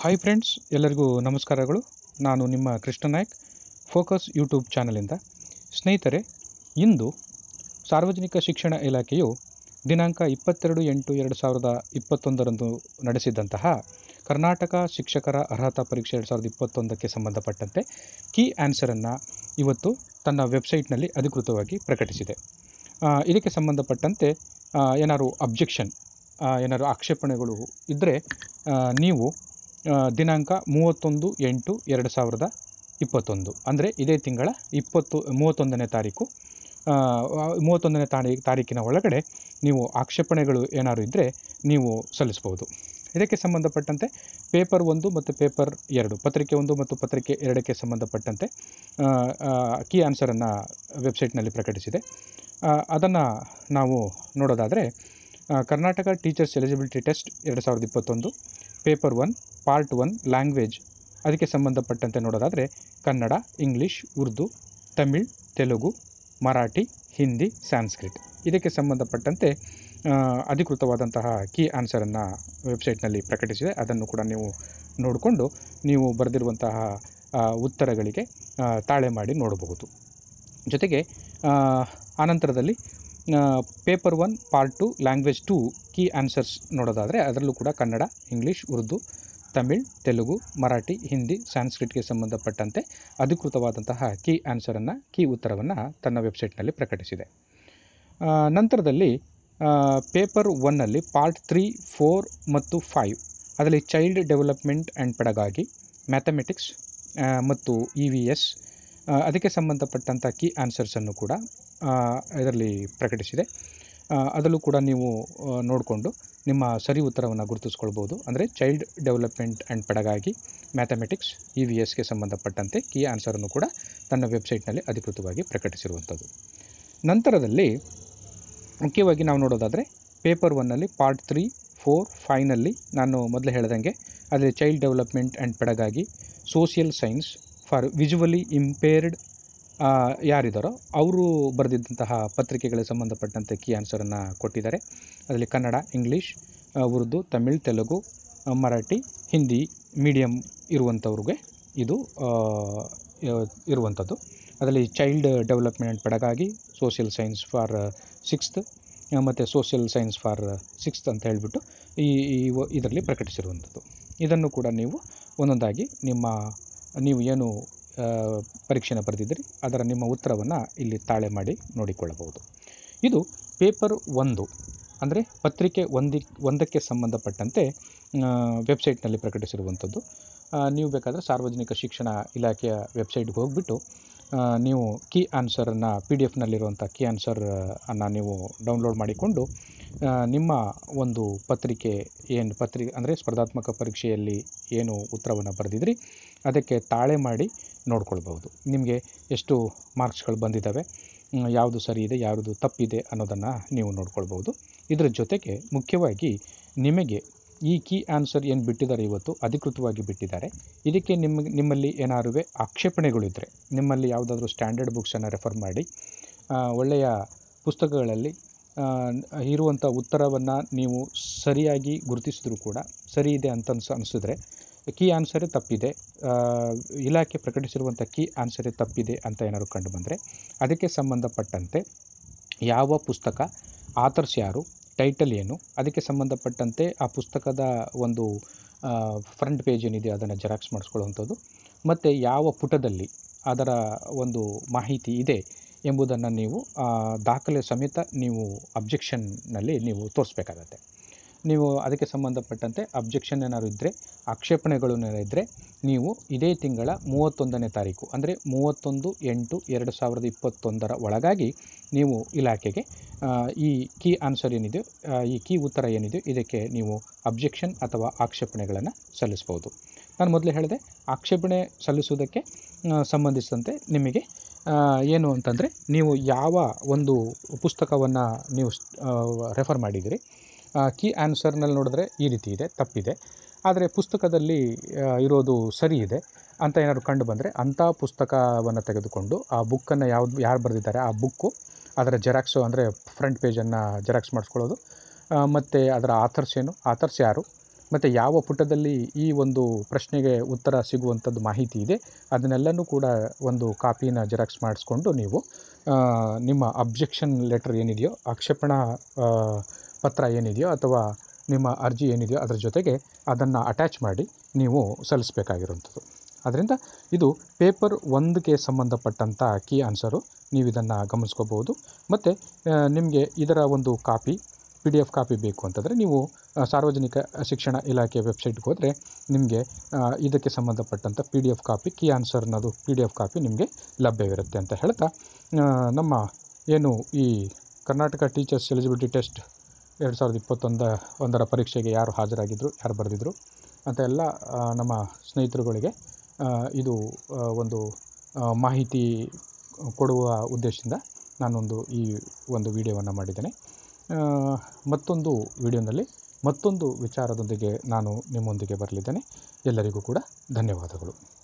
hi friends ಎಲ್ಲರಿಗೂ ನಮಸ್ಕಾರಗಳು ನಾನು ನಿಮ್ಮ ಕೃಷ್ಣ ನಾಯಕ್ ಫೋಕಸ್ ಯೂಟ್ಯೂಬ್ ಚಾನಲಿಂದ ಸ್ನೇಹಿತರೆ ಇಂದು ಸಾರ್ವಜನಿಕ ಶಿಕ್ಷಣ ಇಲಾಖೆಯು ದಿನಾಂಕ ಇಪ್ಪತ್ತೆರಡು ಎಂಟು ಎರಡು ಸಾವಿರದ ಇಪ್ಪತ್ತೊಂದರಂದು ನಡೆಸಿದಂತಹ ಕರ್ನಾಟಕ ಶಿಕ್ಷಕರ ಅರ್ಹತಾ ಪರೀಕ್ಷೆ ಎರಡು ಸಾವಿರದ ಇಪ್ಪತ್ತೊಂದಕ್ಕೆ ಸಂಬಂಧಪಟ್ಟಂತೆ ಕೀ ಆನ್ಸರನ್ನು ಇವತ್ತು ತನ್ನ ವೆಬ್ಸೈಟ್ನಲ್ಲಿ ಅಧಿಕೃತವಾಗಿ ಪ್ರಕಟಿಸಿದೆ ಆ, ಇದಕ್ಕೆ ಸಂಬಂಧಪಟ್ಟಂತೆ ಆ, ಏನಾದ್ರು ಅಬ್ಜೆಕ್ಷನ್ ಏನಾದ್ರು ಆಕ್ಷೇಪಣೆಗಳು ಇದ್ದರೆ ನೀವು ಆ, ದಿನಾಂಕ ಮೂವತ್ತೊಂದು ಎಂಟು ಎರಡು ಸಾವಿರದ ಇಪ್ಪತ್ತೊಂದು ಅಂದರೆ ಇದೇ ತಿಂಗಳ ಇಪ್ಪತ್ತು ಮೂವತ್ತೊಂದನೇ ತಾರೀಕು ಆ, ಮೂವತ್ತೊಂದನೇ ತಾರೀ ತಾರೀಕಿನ ಒಳಗಡೆ ನೀವು ಆಕ್ಷೇಪಣೆಗಳು ಏನಾದ್ರು ಇದ್ದರೆ ನೀವು ಸಲ್ಲಿಸ್ಬೋದು ಇದಕ್ಕೆ ಸಂಬಂಧಪಟ್ಟಂತೆ ಪೇಪರ್ ಒಂದು ಮತ್ತು ಪೇಪರ್ ಎರಡು ಪತ್ರಿಕೆ ಒಂದು ಮತ್ತು ಪತ್ರಿಕೆ ಎರಡಕ್ಕೆ ಸಂಬಂಧಪಟ್ಟಂತೆ ಕೀ ಆನ್ಸರನ್ನು ವೆಬ್ಸೈಟ್ನಲ್ಲಿ ಪ್ರಕಟಿಸಿದೆ ಅದನ್ನು ನಾವು ನೋಡೋದಾದರೆ ಆ, ಕರ್ನಾಟಕ ಟೀಚರ್ಸ್ ಎಲಿಜಿಬಿಲಿಟಿ ಟೆಸ್ಟ್ ಎರಡು ಸಾವಿರದ ಇಪ್ಪತ್ತೊಂದು paper one part one language ಅದಕ್ಕೆ ಸಂಬಂಧಪಟ್ಟಂತೆ ನೋಡೋದಾದರೆ ಕನ್ನಡ ಇಂಗ್ಲೀಷ್ ಉರ್ದು ತಮಿಳ್ ತೆಲುಗು ಮರಾಠಿ ಹಿಂದಿ ಸಾಂಸ್ಕ್ರಿಟ್ ಇದಕ್ಕೆ ಸಂಬಂಧಪಟ್ಟಂತೆ ಆ, ಅಧಿಕೃತವಾದಂತಹ ಕೀ ಆನ್ಸರನ್ನು ವೆಬ್ಸೈಟ್ನಲ್ಲಿ ಪ್ರಕಟಿಸಿದೆ ಅದನ್ನು ಕೂಡ ನೀವು ನೋಡಿಕೊಂಡು ನೀವು ಬರೆದಿರುವಂತಹ ಆ, ಉತ್ತರಗಳಿಗೆ ಆ, ತಾಳೆ ಮಾಡಿ ನೋಡಬಹುದು ಜೊತೆಗೆ ಆ, ಆನಂತರದಲ್ಲಿ paper one part two language two key answers ನೋಡೋದಾದರೆ ಅದರಲ್ಲೂ ಕೂಡ ಕನ್ನಡ ಇಂಗ್ಲೀಷ್ ಉರ್ದು ತಮಿಳ್ ತೆಲುಗು ಮರಾಠಿ ಹಿಂದಿ ಸಾಂಸ್ಕ್ರಿಟ್ಗೆ ಸಂಬಂಧಪಟ್ಟಂತೆ ಅಧಿಕೃತವಾದಂತಹ ಕೀ ಆನ್ಸರನ್ನು ಕೀ ಉತ್ತರವನ್ನು ತನ್ನ ವೆಬ್ಸೈಟ್ನಲ್ಲಿ ಪ್ರಕಟಿಸಿದೆ ಆ, ನಂತರದಲ್ಲಿ ಪೇಪರ್ ಒನ್ನಲ್ಲಿ ಪಾರ್ಟ್ ತ್ರೀ ಫೋರ್ ಮತ್ತು ಫೈವ್ ಅದರಲ್ಲಿ child development and pedagogy mathematics ಮತ್ತು ಇ ವಿ ಎಸ್ ಅದಕ್ಕೆ ಸಂಬಂಧಪಟ್ಟಂಥ ಕೀ ಆನ್ಸರ್ಸನ್ನು ಕೂಡ ಆ, ಇದರಲ್ಲಿ ಪ್ರಕಟಿಸಿದೆ ಆ, ಅದರಲ್ಲೂ ಕೂಡ ನೀವು ನೋಡಿಕೊಂಡು ನಿಮ್ಮ ಸರಿ ಉತ್ತರವನ್ನು ಗುರುತಿಸ್ಕೊಳ್ಬೋದು ಅಂದರೆ child development and pedagogy mathematics E V ಎಸ್ಗೆ ಸಂಬಂಧಪಟ್ಟಂತೆ ಕೀ ಆನ್ಸರನ್ನು ಕೂಡ ತನ್ನ ವೆಬ್ಸೈಟ್ನಲ್ಲಿ ಅಧಿಕೃತವಾಗಿ ಪ್ರಕಟಿಸಿರುವಂಥದ್ದು ನಂತರದಲ್ಲಿ ಮುಖ್ಯವಾಗಿ ನಾವು ನೋಡೋದಾದರೆ ಪೇಪರ್ ಒನ್ನಲ್ಲಿ ಪಾರ್ಟ್ ತ್ರೀ ಫೋರ್ ಫೈನಲ್ಲಿ ನಾನು ಮೊದಲೇ ಹೇಳ್ದಂಗೆ ಅದರಲ್ಲಿ child development and pedagogy social science for visually impaired ಯಾರಿದ್ದಾರೋ ಅವರು ಬರೆದಿದ್ದಂತಹ ಪತ್ರಿಕೆಗಳಿಗೆ ಸಂಬಂಧಪಟ್ಟಂತೆ ಕೀ ಆನ್ಸರನ್ನು ಕೊಟ್ಟಿದ್ದಾರೆ ಅದರಲ್ಲಿ ಕನ್ನಡ ಇಂಗ್ಲೀಷ್ ಆ, ಉರ್ದು ತಮಿಳ್ ತೆಲುಗು ಆ, ಮರಾಠಿ ಹಿಂದಿ ಮೀಡಿಯಮ್ ಇರುವಂಥವ್ರಿಗೆ ಇದು ಆ, ಯ- ಇರುವಂಥದ್ದು ಅದರಲ್ಲಿ child development and pedagogy social science for sixth ಮತ್ತು ಸೋಷಿಯಲ್ ಸೈನ್ಸ್ ಫಾರ್ ಸಿಕ್ಸ್ತ್ ಅಂತ ಹೇಳಿಬಿಟ್ಟು ಈ ಇದರಲ್ಲಿ ಪ್ರಕಟಿಸಿರುವಂಥದ್ದು ಇದನ್ನು ಕೂಡ ನೀವು ಒಂದೊಂದಾಗಿ ನಿಮ್ಮ ನೀವು ಏನು ಆ, ಪರೀಕ್ಷೆನ ಬರೆದಿದ್ದೀರಿ ಅದರ ನಿಮ್ಮ ಉತ್ತರವನ್ನು ಇಲ್ಲಿ ತಾಳೆ ಮಾಡಿ ನೋಡಿಕೊಳ್ಳಬಹುದು ಇದು ಪೇಪರ್ ಒಂದು ಅಂದರೆ ಪತ್ರಿಕೆ ಒಂದಿ ಒಂದಕ್ಕೆ ಸಂಬಂಧಪಟ್ಟಂತೆ ವೆಬ್ಸೈಟ್ನಲ್ಲಿ ಪ್ರಕಟಿಸಿರುವಂಥದ್ದು ಆ, ನೀವು ಬೇಕಾದರೆ ಸಾರ್ವಜನಿಕ ಶಿಕ್ಷಣ ಇಲಾಖೆಯ ವೆಬ್ಸೈಟ್ಗೆ ಹೋಗಿಬಿಟ್ಟು ಆ, ನೀವು ಕೀ ಆನ್ಸರನ್ನು ಪಿ ಡಿ ಎಫ್ನಲ್ಲಿರುವಂಥ ಕೀ ಆನ್ಸರ್ ಅನ್ನು ನೀವು ಡೌನ್ಲೋಡ್ ಮಾಡಿಕೊಂಡು ಆ, ನಿಮ್ಮ ಒಂದು ಪತ್ರಿಕೆ ಏನು ಪತ್ರಿಕೆ ಅಂದರೆ ಸ್ಪರ್ಧಾತ್ಮಕ ಪರೀಕ್ಷೆಯಲ್ಲಿ ಏನು ಉತ್ತರವನ್ನು ಬರೆದಿದ್ರಿ ಅದಕ್ಕೆ ತಾಳೆ ಮಾಡಿ ನೋಡ್ಕೊಳ್ಬಹುದು ನಿಮಗೆ ಎಷ್ಟು ಮಾರ್ಕ್ಸ್ಗಳು ಬಂದಿದ್ದಾವೆ ಮ್, ಯಾವುದು ಸರಿ ಇದೆ ಯಾವುದು ತಪ್ಪಿದೆ ಅನ್ನೋದನ್ನು ನೀವು ನೋಡ್ಕೊಳ್ಬೋದು ಇದರ ಜೊತೆಗೆ ಮುಖ್ಯವಾಗಿ ನಿಮಗೆ ಈ ಕೀ ಆನ್ಸರ್ ಏನು ಬಿಟ್ಟಿದ್ದಾರೆ ಇವತ್ತು ಅಧಿಕೃತವಾಗಿ ಬಿಟ್ಟಿದ್ದಾರೆ ಇದಕ್ಕೆ ನಿಮ್ಮ ನಿಮ್ಮಲ್ಲಿ ಏನಾದ್ರು ಆಕ್ಷೇಪಣೆಗಳಿದ್ದರೆ ನಿಮ್ಮಲ್ಲಿ ಯಾವುದಾದ್ರೂ ಸ್ಟ್ಯಾಂಡರ್ಡ್ ಬುಕ್ಸನ್ನು ರೆಫರ್ ಮಾಡಿ ಆ, ಒಳ್ಳೆಯ ಪುಸ್ತಕಗಳಲ್ಲಿ ಆ, ಇರುವಂಥ ಉತ್ತರವನ್ನು ನೀವು ಸರಿಯಾಗಿ ಗುರುತಿಸಿದ್ರು ಕೂಡ ಸರಿ ಇದೆ ಅಂತ ಅನ್ಸ ಅನಿಸಿದ್ರೆ ಕೀ ಆನ್ಸರೇ ತಪ್ಪಿದೆ ಆ, ಇಲಾಖೆ ಪ್ರಕಟಿಸಿರುವಂಥ ಕೀ ಆನ್ಸರೇ ತಪ್ಪಿದೆ ಅಂತ ಏನಾದ್ರು ಕಂಡು ಬಂದರೆ ಅದಕ್ಕೆ ಸಂಬಂಧಪಟ್ಟಂತೆ ಯಾವ ಪುಸ್ತಕ ಆಥರ್ಸ್ ಯಾರು ಟೈಟಲ್ ಏನು ಅದಕ್ಕೆ ಸಂಬಂಧಪಟ್ಟಂತೆ ಆ ಪುಸ್ತಕದ ಒಂದು ಫ್ರಂಟ್ ಪೇಜ್ ಏನಿದೆ ಅದನ್ನು ಜೆರಾಕ್ಸ್ ಮಾಡಿಸ್ಕೊಳ್ಳುವಂಥದ್ದು ಮತ್ತು ಯಾವ ಪುಟದಲ್ಲಿ ಅದರ ಒಂದು ಮಾಹಿತಿ ಇದೆ ಎಂಬುದನ್ನು ನೀವು ಆ, ದಾಖಲೆ ಸಮೇತ ನೀವು ಅಬ್ಜೆಕ್ಷನ್ನಲ್ಲಿ ನೀವು ತೋರಿಸ್ಬೇಕಾಗತ್ತೆ ನೀವು ಅದಕ್ಕೆ ಸಂಬಂಧಪಟ್ಟಂತೆ ಅಬ್ಜೆಕ್ಷನ್ ಏನಾದ್ರು ಇದ್ದರೆ ಆಕ್ಷೇಪಣೆಗಳು ಏನಾದ್ರು ಇದ್ದರೆ ನೀವು ಇದೇ ತಿಂಗಳ ಮೂವತ್ತೊಂದನೇ ತಾರೀಕು ಅಂದರೆ ಮೂವತ್ತೊಂದು ಎಂಟು ಎರಡು ಸಾವಿರದ ಇಪ್ಪತ್ತೊಂದರ ಒಳಗಾಗಿ ನೀವು ಇಲಾಖೆಗೆ ಆ, ಈ ಕೀ ಆನ್ಸರ್ ಏನಿದೆ ಆ, ಈ ಕೀ ಉತ್ತರ ಏನಿದೆ ಇದಕ್ಕೆ ನೀವು ಅಬ್ಜೆಕ್ಷನ್ ಅಥವಾ ಆಕ್ಷೇಪಣೆಗಳನ್ನು ಸಲ್ಲಿಸ್ಬೋದು ನಾನು ಮೊದಲೇ ಹೇಳಿದೆ ಆಕ್ಷೇಪಣೆ ಸಲ್ಲಿಸುವುದಕ್ಕೆ ಆ, ಸಂಬಂಧಿಸಿದಂತೆ ನಿಮಗೆ ಆ, ಏನು ಅಂತಂದರೆ ನೀವು ಯಾವ ಒಂದು ಪುಸ್ತಕವನ್ನು ನೀವು ರೆಫರ್ ಮಾಡಿದ್ದೀರಿ ಕೀ ಆನ್ಸರ್ನಲ್ಲಿ ನೋಡಿದ್ರೆ ಈ ರೀತಿ ಇದೆ ತಪ್ಪಿದೆ ಆದರೆ ಪುಸ್ತಕದಲ್ಲಿ ಆ, ಇರೋದು ಸರಿ ಇದೆ ಅಂತ ಏನಾದ್ರು ಕಂಡು ಬಂದರೆ ಅಂಥ ಪುಸ್ತಕವನ್ನು ತೆಗೆದುಕೊಂಡು ಆ ಬುಕ್ಕನ್ನು ಯಾವ್ದು ಯಾರು ಬರೆದಿದ್ದಾರೆ ಆ ಬುಕ್ಕು ಅದರ ಜೆರಾಕ್ಸು ಅಂದರೆ ಫ್ರಂಟ್ ಪೇಜನ್ನು ಜೆರಾಕ್ಸ್ ಮಾಡಿಸ್ಕೊಳ್ಳೋದು ಮತ್ತು ಅದರ ಆಥರ್ಸ್ ಏನು ಆಥರ್ಸ್ ಯಾರು ಮತ್ತು ಯಾವ ಪುಟದಲ್ಲಿ ಈ ಒಂದು ಪ್ರಶ್ನೆಗೆ ಉತ್ತರ ಸಿಗುವಂಥದ್ದು ಮಾಹಿತಿ ಇದೆ ಅದನ್ನೆಲ್ಲನೂ ಕೂಡ ಒಂದು ಕಾಪಿನ ಜೆರಾಕ್ಸ್ ಮಾಡಿಸ್ಕೊಂಡು ನೀವು ಆ, ನಿಮ್ಮ ಅಬ್ಜೆಕ್ಷನ್ ಲೆಟರ್ ಏನಿದೆಯೋ ಆಕ್ಷೇಪಣಾ ಆ, ಪತ್ರ ಏನಿದೆಯೋ ಅಥವಾ ನಿಮ್ಮ ಅರ್ಜಿ ಏನಿದೆಯೋ ಅದರ ಜೊತೆಗೆ ಅದನ್ನು ಅಟ್ಯಾಚ್ ಮಾಡಿ ನೀವು ಸಲ್ಲಿಸಬೇಕಾಗಿರುವಂಥದ್ದು ಅದರಿಂದ ಇದು ಪೇಪರ್ ಒಂದಕ್ಕೆ ಸಂಬಂಧಪಟ್ಟಂಥ ಕೀ ಆನ್ಸರು ನೀವು ಇದನ್ನು ಗಮನಿಸ್ಕೋಬೋದು ಮತ್ತು ನಿಮಗೆ ಇದರ ಒಂದು copy P D F copy ಬೇಕು ಅಂತಂದರೆ ನೀವು ಆ, ಸಾರ್ವಜನಿಕ ಶಿಕ್ಷಣ ಇಲಾಖೆ ವೆಬ್ಸೈಟ್ಗೆ ಹೋದರೆ ನಿಮಗೆ ಆ, ಇದಕ್ಕೆ ಸಂಬಂಧಪಟ್ಟಂಥ P D F copy key answer ಅನ್ನೋದು ಪಿ ಡಿ ಎಫ್ ಕಾಪಿ ನಿಮಗೆ ಲಭ್ಯವಿರುತ್ತೆ ಅಂತ ಹೇಳ್ತಾ ಆ, ನಮ್ಮ ಏನು ಈ ಕರ್ನಾಟಕ ಟೀಚರ್ಸ್ ಎಲಿಜಿಬಿಲಿಟಿ ಟೆಸ್ಟ್ ಎರಡು ಸಾವಿರದ ಇಪ್ಪತ್ತೊಂದ ಒಂದರ ಪರೀಕ್ಷೆಗೆ ಯಾರು ಹಾಜರಾಗಿದ್ದರು ಯಾರು ಬರೆದಿದ್ರು ಅಂತ ಎಲ್ಲ ಆ, ನಮ್ಮ ಸ್ನೇಹಿತರುಗಳಿಗೆ ಆ, ಇದು ಆ, ಒಂದು ಆ, ಮಾಹಿತಿ ಕೊಡುವ ಉದ್ದೇಶದಿಂದ ನಾನೊಂದು ಈ ಒಂದು ವಿಡಿಯೋವನ್ನು ಮಾಡಿದ್ದೇನೆ ಆ, ಮತ್ತೊಂದು ವಿಡಿಯೋನಲ್ಲಿ ಮತ್ತೊಂದು ವಿಚಾರದೊಂದಿಗೆ ನಾನು ನಿಮ್ಮೊಂದಿಗೆ ಬರಲಿದ್ದೇನೆ ಎಲ್ಲರಿಗೂ ಕೂಡ ಧನ್ಯವಾದಗಳು